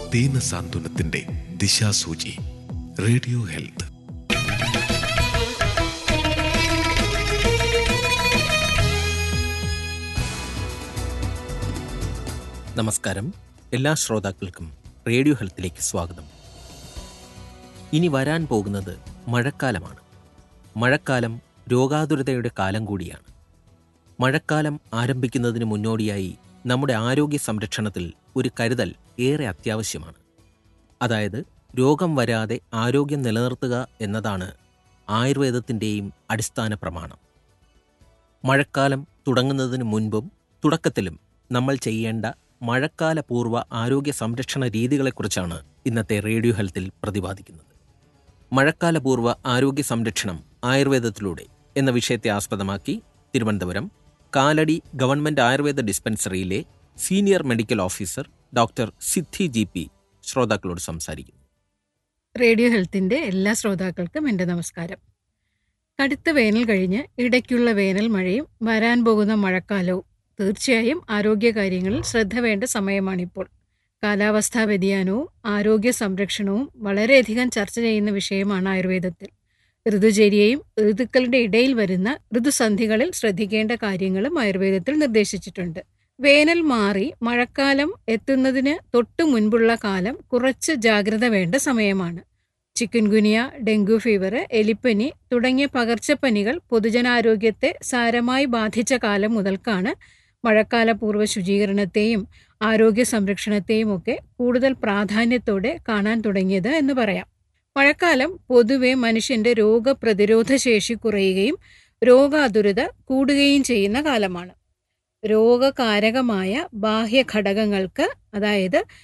ദീനസാന്ത്വനത്തിന്റെ ദിശാസൂചി radio health നമസ്കാരം എല്ലാ ശ്രോതാക്കൾക്കും റേഡിയോ ഹെൽത്തിലേക്ക് സ്വാഗതം ഇനി വരാൻ പോകുന്നത് മഴക്കാലമാണ് മഴക്കാലം രോഗാതുരതയുടെ കാലം കൂടിയാണ് മഴക്കാലം ആരംഭിക്കുന്നതിന് മുന്നോടിയായി നമ്മുടെ ആരോഗ്യ സംരക്ഷണത്തിൽ ഒരു കരുതൽ ഏറെ അത്യാവശ്യമാണ് അതായത് രോഗം വരാതെ ആരോഗ്യം നിലനിർത്തുക എന്നതാണ് ആയുർവേദത്തിൻ്റെയും അടിസ്ഥാന പ്രമാണം മഴക്കാലം തുടങ്ങുന്നതിന് മുൻപും തുടക്കത്തിലും നമ്മൾ ചെയ്യേണ്ട മഴക്കാല പൂർവ്വ ആരോഗ്യ സംരക്ഷണ രീതികളെക്കുറിച്ചാണ് ഇന്നത്തെ റേഡിയോ ഹെൽത്തിൽ പ്രതിപാദിക്കുന്നത് മഴക്കാല പൂർവ്വ ആരോഗ്യ സംരക്ഷണം ആയുർവേദത്തിലൂടെ എന്ന വിഷയത്തെ ആസ്പദമാക്കി തിരുവനന്തപുരം കാലടി ഗവൺമെന്റ് ആയുർവേദ ഡിസ്പെൻസറിയിലെ senior medical officer doctor Siddhi G P ശ്രോതാക്കളോട് സംസാരിക്കുന്നു റേഡിയോ ഹെൽത്തിന്റെ എല്ലാ ശ്രോതാക്കൾക്കും എൻ്റെ നമസ്കാരം കടുത്ത വേനൽ കഴിഞ്ഞ് ഇടയ്ക്കുള്ള വേനൽ മഴയും വരാൻ പോകുന്ന മഴക്കാലവും തീർച്ചയായും ആരോഗ്യകാര്യങ്ങളിൽ ശ്രദ്ധ വേണ്ട സമയമാണിപ്പോൾ കാലാവസ്ഥാ വ്യതിയാനവും ആരോഗ്യ സംരക്ഷണവും വളരെയധികം ചർച്ച ചെയ്യുന്ന വിഷയമാണ് ആയുർവേദത്തിൽ ഋതുചര്യയും ഋതുക്കളുടെ ഇടയിൽ വരുന്ന ഋതുസന്ധികളിൽ ശ്രദ്ധിക്കേണ്ട കാര്യങ്ങളും ആയുർവേദത്തിൽ നിർദ്ദേശിച്ചിട്ടുണ്ട് വേനൽ മാറി മഴക്കാലം എത്തുന്നതിന് തൊട്ടു മുൻപുള്ള കാലം കുറച്ച് ജാഗ്രത വേണ്ട സമയമാണ് ചിക്കൻ ഗുനിയ ഡെങ്കു ഫീവർ എലിപ്പനി തുടങ്ങിയ പകർച്ചപ്പനികൾ പൊതുജനാരോഗ്യത്തെ സാരമായി ബാധിച്ച കാലം മുതൽക്കാണ് മഴക്കാല പൂർവ്വ ശുചീകരണത്തെയും ആരോഗ്യ സംരക്ഷണത്തെയും ഒക്കെ കൂടുതൽ പ്രാധാന്യത്തോടെ കാണാൻ തുടങ്ങിയത് എന്ന് പറയാം മഴക്കാലം പൊതുവെ മനുഷ്യന്റെ രോഗപ്രതിരോധ ശേഷി കുറയുകയും രോഗാതുരത കൂടുകയും ചെയ്യുന്ന കാലമാണ് രോഗകാരകമായ ബാഹ്യ ഘടകങ്ങൾക്ക് അതായത്